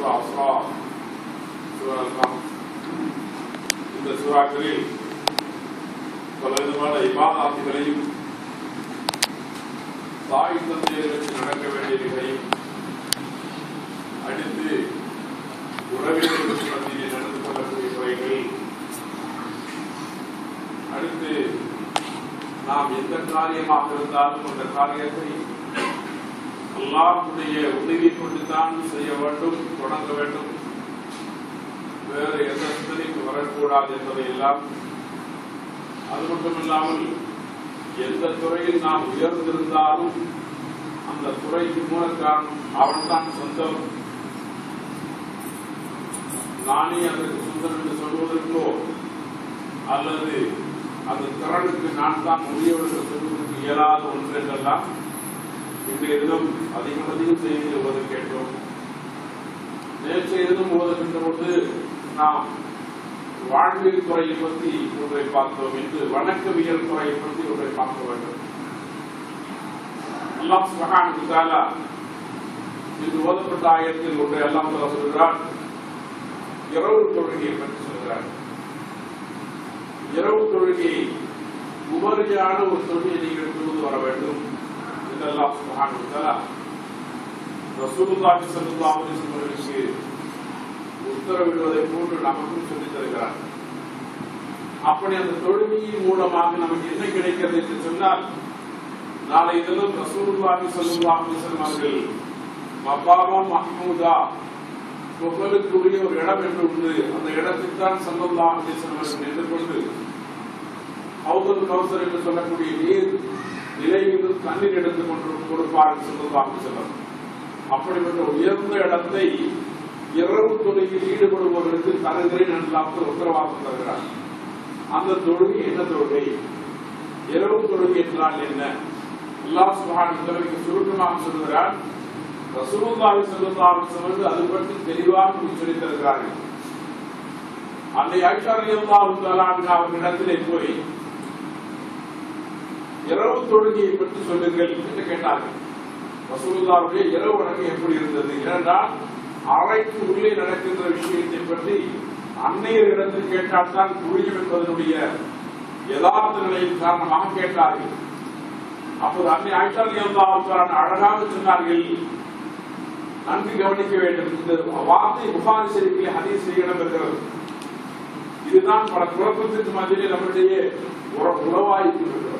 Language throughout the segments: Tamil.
சூரா அஸ்ரா சூரா அல் இந்த சூறாக்களில் பல விதமான இபாதாத்துகளையும் தாய் தந்தையை வச்சு நடக்க வேண்டியவைகளையும் அடுத்து உறவினர்களுக்கு மத்தியில் நடந்து கொள்ளக்கூடிய முறைகள் அடுத்து நாம் எந்த காரியமாக இருந்தாலும் அந்த காரியத்தை அல்லாஹ்வுடைய உதவி கொண்டுதான் செய்ய வேண்டும் தொடங்க வேண்டும் வேறு எந்த சிந்தனைக்கு வரக்கூடாது என்பதை எல்லாம் அது மட்டுமில்லாமல் எந்த துறையில் நாம் உயர்ந்திருந்தாலும் அந்த துறைக்கு மூல காரணம் அவன்தான் சொந்தம் நானே அதற்கு சொந்தம் என்று சொல்வதற்கோ அல்லது அந்த திறனுக்கு நான் தான் உரியவன் என்று சொல்வதற்கு இயலாத ஒன்று என்றெல்லாம் இன்றைய தினம் அதிகம் அதிகம் செய்திகள் ஓத கேட்டோம் நேற்றைய தினம் ஓதுகின்ற பொழுது நாம் வாழ்வியல் துறையை பற்றி ஒன்றை பார்த்தோம் என்று வணக்கவியல் துறையை பற்றி ஒன்றை பார்க்க வேண்டும் அல்லாஹ் சுபஹானஹு தஆலா இன்று ஓதப்பட்ட ஆயத்தில் ஒன்றை அல்லாஹ் தஆலா சொல்கிறார் இரவு தொழுகையை பற்றி சொல்கிறார் இரவு தொழுகையை உபரியான ஒரு தொழுகையை நீங்கள் தொழுது வர வேண்டும் என்று அல்லாஹ் சுபஹானஹு தஆலா ரசூலுல்லாஹி ஸல்லல்லாஹு அலைஹி வஸல்லம் அவர்களுக்கு உத்தரவிடுவதை போன்று நமக்கும் சொல்லித் தருகிறார் அப்படி அந்த தொழுகையின் மூலமாக நமக்கு என்ன கிடைக்கிறது என்று சொன்னால் நாளை தினம் ரசூலுல்லாஹி ஸல்லல்லாஹு அலைஹி வஸல்லம் அவர்கள் மகாமா மஹ்மூதா புகழுக்குரிய ஒரு இடம் என்று உண்டு அந்த இடத்தில் தான் ஸல்லல்லாஹு அலைஹி வஸல்லம் அவர்கள் நின்று கொண்டு ஹவுதுல் கௌசர் என்று சொல்லக்கூடிய நீர் நிலையிலிருந்து தண்ணீர் எடுத்து கொண்டு கொடுப்பார்கள் ஸல்லல்லாஹு அலைஹி வஸல்லம் அப்படிப்பட்ட உயர்ந்த இடத்தை இரவு தொழுகையில் ஈடுபடுபவர்களுக்கு தருகிறேன் என்று உத்தரவாதம் தருகிறார் அந்த தொழுகை என்ன தொழுகை இரவு தொழுகை என்றால் என்ன அல்லாஹ் சுப்ஹானஹு வ தஆலா சுருக்கமாக சொல்கிறார் ரசூலுல்லாஹி ஸல்லல்லாஹு அலைஹி வஸல்லம் அது பற்றி தெளிவாக சொல்லித் தருகிறார்கள் அன்னை ஆயிஷா ரலியல்லாஹு தஆலா அன்ஹா அவர்களிடத்திலே போய் இரவு தொழுகையை பற்றி சொல்லுங்கள் என்று கேட்டார்கள் ரசூலுல்லாவுடைய இரவு வணக்கம் எப்படி இருந்தது ஏனென்றால் அறைக்கு உள்ளே நடக்கின்ற விஷயத்தை பற்றி அன்னையரிடத்தில் கேட்டால் தான் புரியும் என்பதனுடைய யதார்த்த நிலையின் காரணமாக கேட்டார்கள் அப்போது அன்னை ஆயிஷாலி அல்லாஹான் அழகாக சொன்னார்கள் நன்கு கவனிக்க வேண்டும் இந்த வார்த்தை புகாரி ஷெரீஃபிலே ஹதீஸ் இடம் இருக்கிறது இதுதான் பல குழப்பத்திற்கு மத்தியிலே நம்மிடையே உற- உறவாய்த்து இருக்கிறது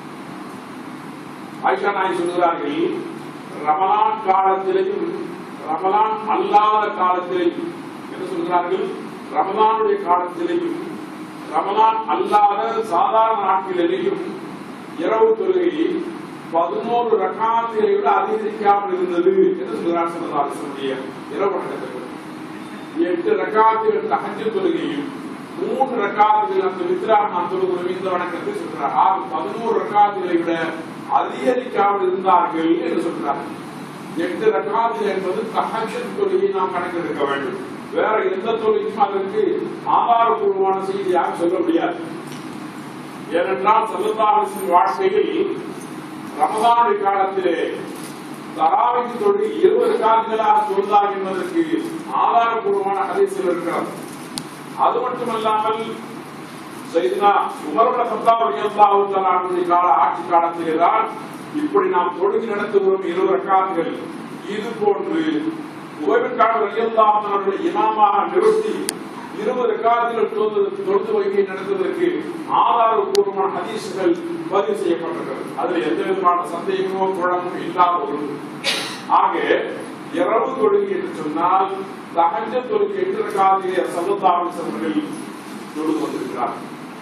ஆயிஷா நாய் சொல்கிறார்கள் ரமலான் காலத்திலேயும் ரமலான் அல்லாத காலத்திலேயும் என்ன சொல்கிறார்கள் ரமலானுடைய காலத்திலேயும் ரமலான் அல்லாத சாதாரண நாட்களிலேயும் இரவு தொழுகை பதினோரு ரகாத்திரை விட அதிகரிக்காமல் இருந்தது என்று சொல்கிறார் சொல்லக்கூடிய இரவு வணக்கத்தை எட்டு ரகாத்துகள் தகஞ்ச தொழுகையும் மூன்று ரகாத்துகள் அந்த வித்ராக நாம் தொழுகிறோம் இந்த வணக்கத்தை சொல்கிறார் ஆக பதினோரு ரகாத்துகளை விட அதிகரிக்காமல் இருந்தார்கள் என்று சொல்கிறார் எட்டு ரகாத்து என்பது தகஜத் தொழுகையை நாம் கணக்கெடுக்க வேண்டும் வேற எந்த தொழிலும் அதற்கு ஆதாரபூர்வமான செய்தியாக சொல்ல முடியாது ஏனென்றால் சல்லல்லாஹின் வாழ்க்கையில் ரமதானுடைய காலத்திலே தராவிக்கு தொழில் இருபது காலங்களாக தொழுதார் என்பதற்கு ஆதாரபூர்வமான ஹதீஸில் இருக்கிறது அது மட்டுமல்லாமல் செய்தினா உமரோட சத்தாவுடைய கால ஆட்சி காலத்திலே தான் இப்படி நாம் தொழுகி நடத்துகிறோம் இருபது ரக்காத்துகள் இது போன்று ஓய்வுக்கான ரயில்லாமவர்களை இமாமாக நிறுத்தி இருபது காலத்தில் தொழுது தொழுது வைகை நடத்துவதற்கு ஆதாரபூர்வமான ஹதீசுகள் பதிவு செய்யப்பட்டிருக்கிறது அதுல எந்த விதமான சந்தேகமோ குழம்பும் இல்லாத ஒரு ஆக இரவு தொழுகை என்று சொன்னால் தகஞ்ச தொழுகை என்ற காலத்திலே சமுதாயம் அவர்கள் தொழுது வந்திருக்கிறார்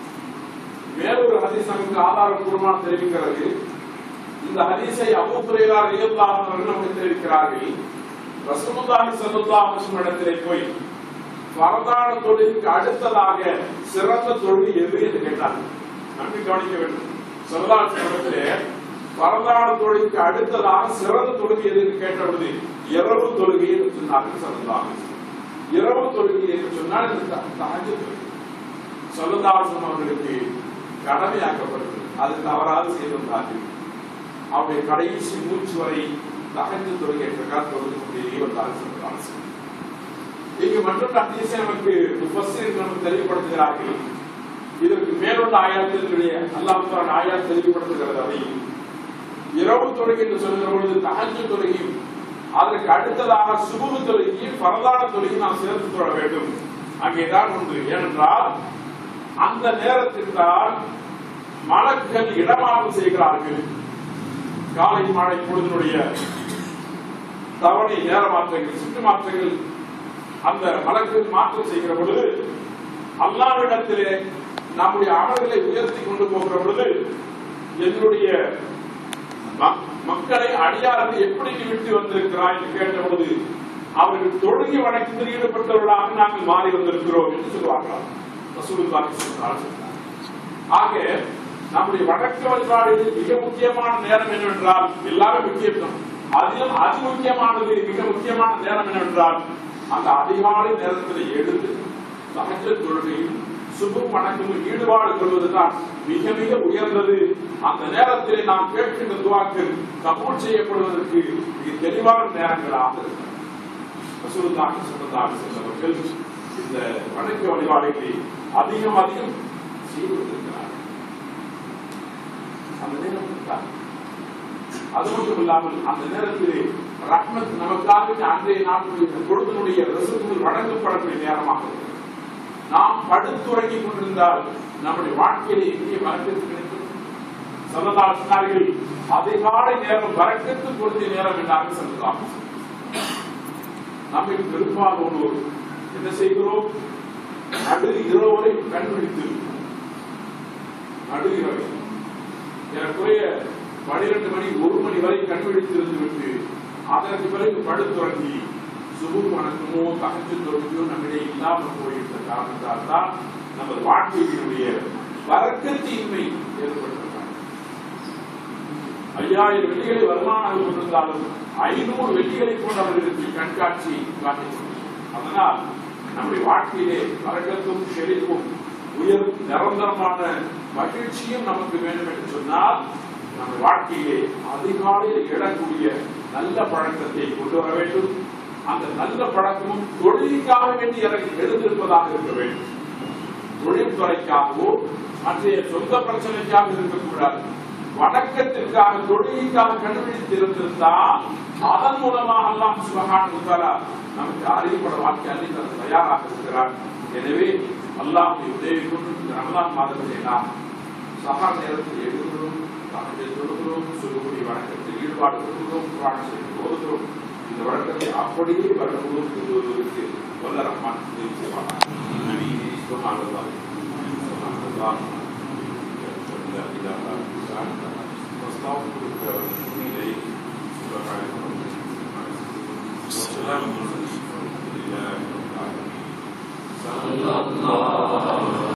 மேலொரு ஹதீஸ் நமக்கு ஆதாரபூர்வமாக தெரிவிக்கிறது இந்த ஹதீஸை அபூ ஹுரைரா ரலியல்லாஹு அன்ஹு நமக்கு தெரிவிக்கிறார்கள் ரசூலுல்லாஹி ஸல்லல்லாஹு அலைஹி வஸல்லம் இடத்திலே போய் பரதான தொழுகைக்கு அடுத்ததாக சிறந்த தொழுகை எது என்று கேட்டார் நன்றி கவனிக்க வேண்டும் சொல்லலாற்று இடத்திலே பரதான தொழுகைக்கு அடுத்ததாக சிறந்த தொழுகை எது என்று கேட்டபொழுது இரவு தொழுகை என்று சொன்னார்கள் சொல்லலாம் இரவு தொழுகை என்று சொன்னால் இந்த த- தஹஜ்ஜுத் தொழுகை சொல்லதாசம் அவர்களுக்கு கடமையாக்கப்பட்டது அது தவறாது செய்திருந்தார்கள் அவருடைய கடைசி மூச்சு வரை தகஞ்சு தொழுகை பிரகார் தொழுது கொண்டே வந்தார்கள் சொல்லதாசம் இங்கு மற்றொரு அதிசயம் நமக்கு முஃபஸ்ஸீர் நமக்கு தெளிவுபடுத்துகிறார்கள் இதற்கு மேலுள்ள ஆயாத்தினுடைய அல்லாஹ் ஆயாத் தெளிவுபடுத்துகிறது அதை இரவு தொழுகை என்று சொல்கிற பொழுது தகஞ்சு தொழுகையும் அதற்கு அடுத்ததாக சுபுகு தொழுகையும் பரதான தொழுகையும் நாம் சேர்த்து தொழ வேண்டும் அங்கேதான் ஒன்று ஏனென்றால் அந்த நேரத்தில் தான் மலக்கள் இடமாற்றம் செய்கிறார்கள் காலை மாலை பொழுதினுடைய தவணை நேர மாற்றங்கள் சுற்று மாற்றங்கள் அந்த மலக்கள் மாற்றம் செய்கிற பொழுது அல்லாவிடத்திலே நம்முடைய அமல்களை உயர்த்தி கொண்டு போகிற பொழுது என்னுடைய மக்- மக்களை அடியார்கள் எப்படி நீ விட்டு வந்திருக்கிறாய் என்று கேட்ட பொழுது அவர்கள் தொழுகை வணக்கத்தில் ஈடுபட்டவர்களாக நாங்கள் மாறி வந்திருக்கிறோம் என்று சொல்லுவார்களாம் ரசூலுல்லாஹி ஸல்லல்லாஹு அலைஹி வஸல்லம். ஆக நம்முடைய வழக்க வழிபாடுகளில் மிக முக்கியமான நேரம் என்னவென்றால் எல்லாமே முக்கியம் அதிலும் அதி முக்கியமானது மிக முக்கியமான நேரம் என்னவென்றால் அந்த அதிகாலை நேரத்தில் எழுந்து சகஜ தொழுகையும் சுபு வணக்கமும் ஈடுபாடு கொள்வதுதான் மிக மிக உயர்ந்தது அந்த நேரத்திலே நாம் கேட்கின்ற துவாக்கள் கபூல் செய்யப்படுவதற்கு மிக தெளிவான நேரங்களாக இருக்கிறது ரசூலுல்லாஹி ஸல்லல்லாஹு அலைஹி வஸல்லம் இந்த வணக்க வழிபாடுகளை அதிகம் அதிகம் செய்து வந்திருக்கிறார்கள் அந்த நேரம் தான். அது மட்டும் இல்லாமல் அந்த நேரத்திலே ரஹ்மத் நமக்காக அன்றைய நாட்களுடைய பொழுதனுடைய ரசூல்கள் வழங்கப்படக்கூடிய நேரமாக இருக்கிறது. நாம் படுத்துறங்கிக் கொண்டிருந்தால் நம்முடைய வாழ்க்கையிலே எங்கே வரக்கத்து கிடைக்கும் சொல்லதால் சொன்னார்கள் அதிகாலை நேரம் வரக்கத்து கொடுத்த நேரம் என்றார்கள் சொல்லலாம் நம்மை பெரும்பாலோர் என்ன செய்கிறோம் நடு இரவோரை கண்டுபிடித்து நடு இரவை ஏறக்குறைய பனிரெண்டு மணி ஒரு மணி வரை கண்டுபிடித்திருந்து விட்டு அதற்கு பிறகு படுத்துறங்கி சுபு வணக்கமோ தகச்சு தொழுகையோ நம்மிடையே இல்லாமல் போயிருந்த காரணத்தால் தான் நமது வாழ்க்கையினுடைய வரக்கத்தின்மை ஏற்பட்டிருக்கிறார் ஐயாயிரம் வெள்ளிகளை வருமானம் கொண்டிருந்தாலும் ஐநூறு வெள்ளிகளை கொண்டவர்களுக்கு கண்காட்சி காட்டிக் அதனால் நம்முடைய வாழ்க்கையிலே வரக்கத்தும் செழிப்பும் உயர் நிரந்தரமான மகிழ்ச்சியும் நமக்கு வேண்டும் என்று சொன்னால் நம்ம வாழ்க்கையிலே அதிகாலையில் எழக்கூடிய நல்ல பழக்கத்தை கொண்டு வர வேண்டும் அந்த நல்ல பழக்கமும் தொழிலுக்காக வேண்டி இறங்கி எழுந்திருப்பதாக இருக்க வேண்டும் தொழில்துறைக்காகவோ மற்றைய சொந்த பிரச்சனைக்காக இருக்கக்கூடாது வணக்கத்திற்காக தொழுகைக்காக கண்டுபிடித்து இருந்திருந்தால் அதன் மூலமாக அல்லாஹ் சுபஹானஹு வ தஆலா நமக்கு அறிவுப்பட வாழ்க்கை அள்ளி தர தயாராக இருக்கிறார் எனவே அல்லாஹ்வுடைய உதவி கொண்டு இந்த ரமலான் மாதத்திலே நாம் சஹர் நேரத்தில் எழுதுகிறோம் தனது தொழுகிறோம் சொல்லுபடி வணக்கத்தில் ஈடுபாடு கொள்கிறோம் குரான் செய்து ஓதுகிறோம் இந்த வழக்கத்தை அப்படியே வருடமுழுவதும் கொள்வதற்கு வல்ல ரஹ்மான் உதவி செய்வார் சுபஹானல்லாஹ் சுபஹானல்லாஹ் لا إله إلا أنت نستغفرك ونتوب إليك سبحانك اللهم وبحمدك وسلام على المرسلين والحمد لله رب العالمين